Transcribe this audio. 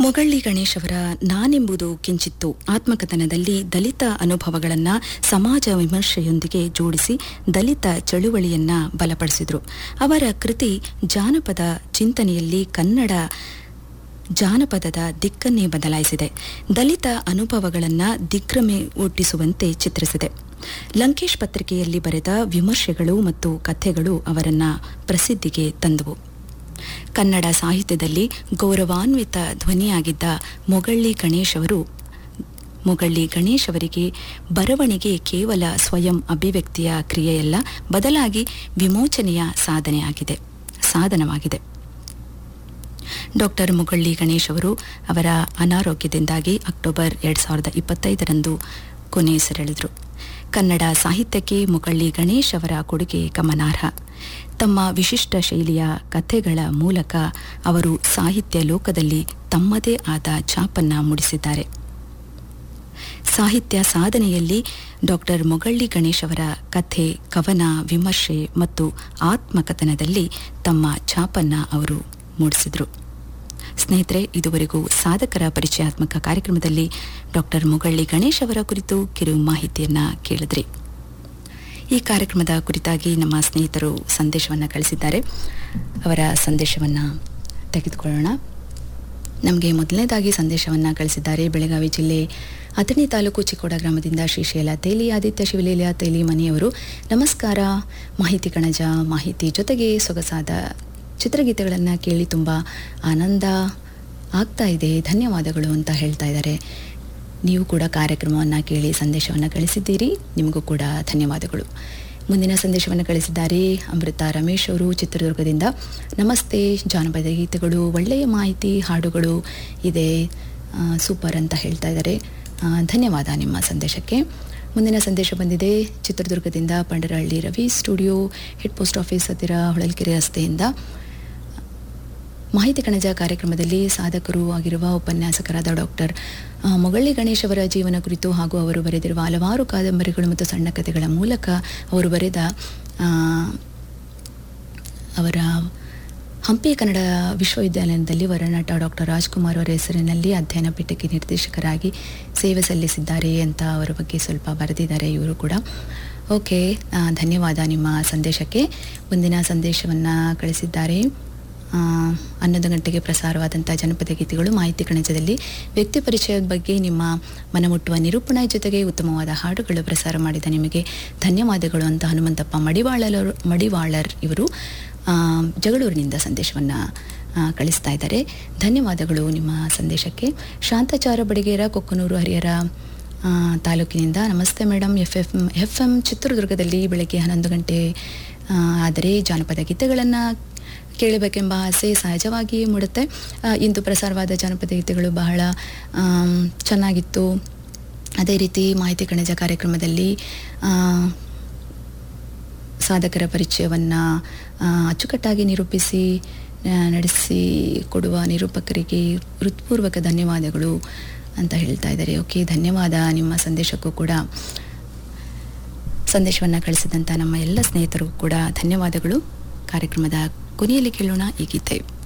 ಮೊಗಳ್ಳಿ ಗಣೇಶ್ ಅವರ ನಾನೆಂಬುದು ಕಿಂಚಿತ್ತು ಆತ್ಮಕಥನದಲ್ಲಿ ದಲಿತ ಅನುಭವಗಳನ್ನು ಸಮಾಜ ವಿಮರ್ಶೆಯೊಂದಿಗೆ ಜೋಡಿಸಿ ದಲಿತ ಚಳುವಳಿಯನ್ನ ಬಲಪಡಿಸಿದರು ಅವರ ಕೃತಿ ಜಾನಪದ ಚಿಂತನೆಯಲ್ಲಿ ಕನ್ನಡ ಜಾನಪದದ ದಿಕ್ಕನ್ನೇ ಬದಲಾಯಿಸಿದೆ ದಲಿತ ಅನುಭವಗಳನ್ನು ದಿಗ್ಭ್ರಮೆ ಹುಟ್ಟಿಸುವಂತೆ ಚಿತ್ರಿಸಿದೆ ಲಂಕೇಶ್ ಪತ್ರಿಕೆಯಲ್ಲಿ ಬರೆದ ವಿಮರ್ಶೆಗಳು ಮತ್ತು ಕಥೆಗಳು ಅವರನ್ನ ಪ್ರಸಿದ್ಧಿಗೆ ತಂದವು ಕನ್ನಡ ಸಾಹಿತ್ಯದಲ್ಲಿ ಗೌರವಾನ್ವಿತ ಧ್ವನಿಯಾಗಿದ್ದ ಮೊಗಳ್ಳಿ ಗಣೇಶ್ ಅವರು ಮೊಗಳ್ಳಿ ಗಣೇಶ್ ಅವರಿಗೆ ಬರವಣಿಗೆ ಕೇವಲ ಸ್ವಯಂ ಅಭಿವ್ಯಕ್ತಿಯ ಕ್ರಿಯೆಯಲ್ಲ ಬದಲಾಗಿ ವಿಮೋಚನೆಯ ಸಾಧನೆಯಾಗಿದೆ ಸಾಧನವಾಗಿದೆ ಡಾಕ್ಟರ್ ಮುಗಳ್ಳಿ ಗಣೇಶ್ ಅವರು ಅವರ ಅನಾರೋಗ್ಯದಿಂದಾಗಿ ಅಕ್ಟೋಬರ್ ಎರಡು ಸಾವಿರದ ಇಪ್ಪತ್ತೈದರಂದು ಕೊನೆಯುಸಿರೆಳೆದರು ಕನ್ನಡ ಸಾಹಿತ್ಯಕ್ಕೆ ಮುಗಳ್ಳಿ ಗಣೇಶ್ ಅವರ ಕೊಡುಗೆ ಗಮನಾರ್ಹ ತಮ್ಮ ವಿಶಿಷ್ಟ ಶೈಲಿಯ ಕಥೆಗಳ ಮೂಲಕ ಅವರು ಸಾಹಿತ್ಯ ಲೋಕದಲ್ಲಿ ತಮ್ಮದೇ ಆದ ಛಾಪನ್ನ ಮೂಡಿಸಿದ್ದಾರೆ ಸಾಹಿತ್ಯ ಸಾಧನೆಯಲ್ಲಿ ಡಾಕ್ಟರ್ ಮೊಗಳ್ಳಿ ಗಣೇಶ್ ಅವರ ಕಥೆ ಕವನ ವಿಮರ್ಶೆ ಮತ್ತು ಆತ್ಮಕಥನದಲ್ಲಿ ತಮ್ಮ ಛಾಪನ್ನ ಅವರು ಮೂಡಿಸಿದರು ಸ್ನೇಹಿತರೆ ಇದುವರೆಗೂ ಸಾಧಕರ ಪರಿಚಯಾತ್ಮಕ ಕಾರ್ಯಕ್ರಮದಲ್ಲಿ ಡಾಕ್ಟರ್ ಮುಗಳ್ಳಿ ಗಣೇಶ್ ಅವರ ಕುರಿತು ಕಿರು ಮಾಹಿತಿಯನ್ನ ಕೇಳಿದ್ರಿ ಈ ಕಾರ್ಯಕ್ರಮದ ಕುರಿತಾಗಿ ನಮ್ಮ ಸ್ನೇಹಿತರು ಸಂದೇಶವನ್ನು ಕಳಿಸಿದ್ದಾರೆ ಅವರ ಸಂದೇಶವನ್ನು ತೆಗೆದುಕೊಳ್ಳೋಣ ನಮಗೆ ಮೊದಲನೇದಾಗಿ ಸಂದೇಶವನ್ನು ಕಳಿಸಿದ್ದಾರೆ ಬೆಳಗಾವಿ ಜಿಲ್ಲೆ ಅಥಣಿ ತಾಲೂಕು ಚಿಕ್ಕೋಡ ಗ್ರಾಮದಿಂದ ಶ್ರೀಶೈಲ ತೇಲಿ ಆದಿತ್ಯ ಶಿವಲೀಲ ತೇಲಿ ಮನೆಯವರು ನಮಸ್ಕಾರ ಮಾಹಿತಿ ಕಣಜ ಮಾಹಿತಿ ಜೊತೆಗೆ ಸೊಗಸಾದ ಚಿತ್ರಗೀತೆಗಳನ್ನು ಕೇಳಿ ತುಂಬ ಆನಂದ ಆಗ್ತಾ ಇದೆ ಧನ್ಯವಾದಗಳು ಅಂತ ಹೇಳ್ತಾ ಇದ್ದಾರೆ ನೀವು ಕೂಡ ಕಾರ್ಯಕ್ರಮವನ್ನು ಕೇಳಿ ಸಂದೇಶವನ್ನು ಕಳಿಸಿದ್ದೀರಿ ನಿಮಗೂ ಕೂಡ ಧನ್ಯವಾದಗಳು ಮುಂದಿನ ಸಂದೇಶವನ್ನು ಕಳಿಸಿದ್ದಾರೆ ಅಮೃತ ರಮೇಶ್ ಅವರು ಚಿತ್ರದುರ್ಗದಿಂದ ನಮಸ್ತೆ ಜಾನಪದ ಗೀತೆಗಳು ಒಳ್ಳೆಯ ಮಾಹಿತಿ ಹಾಡುಗಳು ಇದೆ ಆ, ಸೂಪರ್ ಅಂತ ಹೇಳ್ತಾ ಇದ್ದಾರೆ ಆ, ಧನ್ಯವಾದ ನಿಮ್ಮ ಸಂದೇಶಕ್ಕೆ ಮುಂದಿನ ಸಂದೇಶ ಬಂದಿದೆ ಚಿತ್ರದುರ್ಗದಿಂದ Pandarahalli Ravi studio head post office ಹತ್ತಿರ ಹೊಳಲ್ಕೆರೆ ರಸ್ತೆಯಿಂದ ಮಾಹಿತಿ ಕಣಜ ಕಾರ್ಯಕ್ರಮದಲ್ಲಿ ಸಾಧಕರು ಆಗಿರುವ ಉಪನ್ಯಾಸಕರಾದ ಡಾಕ್ಟರ್ ಆ, ಮೊಗಳ್ಳಿ ಗಣೇಶ್ ಅವರ ಜೀವನ ಕುರಿತು ಹಾಗೂ ಅವರು ಬರೆದಿರುವ ಹಲವಾರು ಕಾದಂಬರಿಗಳು ಮತ್ತು ಸಣ್ಣ ಕಥೆಗಳ ಮೂಲಕ ಅವರು ಬರೆದ ಆ, ಅವರ ಹಂಪಿ ಕನ್ನಡ ವಿಶ್ವವಿದ್ಯಾಲಯದಲ್ಲಿ ವರನಟ ಡಾಕ್ಟರ್ ರಾಜ್ಕುಮಾರ್ ಅವರ ಹೆಸರಿನಲ್ಲಿ ಅಧ್ಯಯನ ಪೀಠಕ್ಕೆ ನಿರ್ದೇಶಕರಾಗಿ ಸೇವೆ ಸಲ್ಲಿಸಿದ್ದಾರೆ ಅಂತ ಅವರ ಬಗ್ಗೆ ಸ್ವಲ್ಪ ಬರೆದಿದ್ದಾರೆ ಇವರು ಕೂಡ ಓಕೆ ಆ, ಧನ್ಯವಾದ ನಿಮ್ಮ ಸಂದೇಶಕ್ಕೆ ಮುಂದಿನ ಸಂದೇಶವನ್ನು ಕಳಿಸಿದ್ದಾರೆ ಆ, ಹನ್ನೊಂದು ಗಂಟೆಗೆ ಪ್ರಸಾರವಾದಂಥ ಜನಪದ ಗೀತೆಗಳು ಮಾಹಿತಿ ಕಣಜದಲ್ಲಿ ವ್ಯಕ್ತಿ ಪರಿಚಯದ ಬಗ್ಗೆ ನಿಮ್ಮ ಮನಮುಟ್ಟುವ ನಿರೂಪಣೆ ಜೊತೆಗೆ ಉತ್ತಮವಾದ ಹಾಡುಗಳು ಪ್ರಸಾರ ಮಾಡಿದ ನಿಮಗೆ ಧನ್ಯವಾದಗಳು ಅಂತ ಹನುಮಂತಪ್ಪ ಮಡಿವಾಳರ್ ಮಡಿವಾಳರ್ ಇವರು ಆ, ಜಗಳೂರಿನಿಂದ ಸಂದೇಶವನ್ನು ಕಳಿಸ್ತಾ ಇದ್ದಾರೆ ಧನ್ಯವಾದಗಳು ನಿಮ್ಮ ಸಂದೇಶಕ್ಕೆ ಶಾಂತಾಚಾರ ಬಡಿಗೇರ ಕೊಕ್ಕನೂರು ಹರಿಹರ ಆ, ತಾಲೂಕಿನಿಂದ ನಮಸ್ತೆ madam F F F M ಚಿತ್ರದುರ್ಗದಲ್ಲಿ ಬೆಳಗ್ಗೆ ಹನ್ನೊಂದು ಗಂಟೆ ಆ, ಆದರೆ ಜಾನಪದ ಗೀತೆಗಳನ್ನು ಕೇಳಬೇಕೆಂಬ ಆಸೆ ಸಹಜವಾಗಿಯೇ ಮೂಡುತ್ತೆ ಆ, ಇಂದು ಪ್ರಸಾರವಾದ ಜಾನಪದ ಗೀತೆಗಳು ಬಹಳ ಆಮ್, ಚೆನ್ನಾಗಿತ್ತು ಅದೇ ರೀತಿ ಮಾಹಿತಿ ಕಣಜ ಕಾರ್ಯಕ್ರಮದಲ್ಲಿ ಆ, ಸಾಧಕರ ಪರಿಚಯವನ್ನು ಅಚ್ಚುಕಟ್ಟಾಗಿ ನಿರೂಪಿಸಿ ಆ, ನಡೆಸಿ ಕೊಡುವ ನಿರೂಪಕರಿಗೆ ಹೃತ್ಪೂರ್ವಕ ಧನ್ಯವಾದಗಳು ಅಂತ ಹೇಳ್ತಾ ಇದ್ದಾರೆ ಓಕೆ ಧನ್ಯವಾದ ನಿಮ್ಮ ಸಂದೇಶಕ್ಕೂ ಕೂಡ ಸಂದೇಶವನ್ನು ಕಳಿಸಿದಂಥ ನಮ್ಮ ಎಲ್ಲ ಸ್ನೇಹಿತರಿಗೂ ಕೂಡ ಧನ್ಯವಾದಗಳು ಕಾರ್ಯಕ್ರಮದ ಕೊನೆಯಲ್ಲಿ ಕೇಳೋಣ ಈ ಗೀತೆ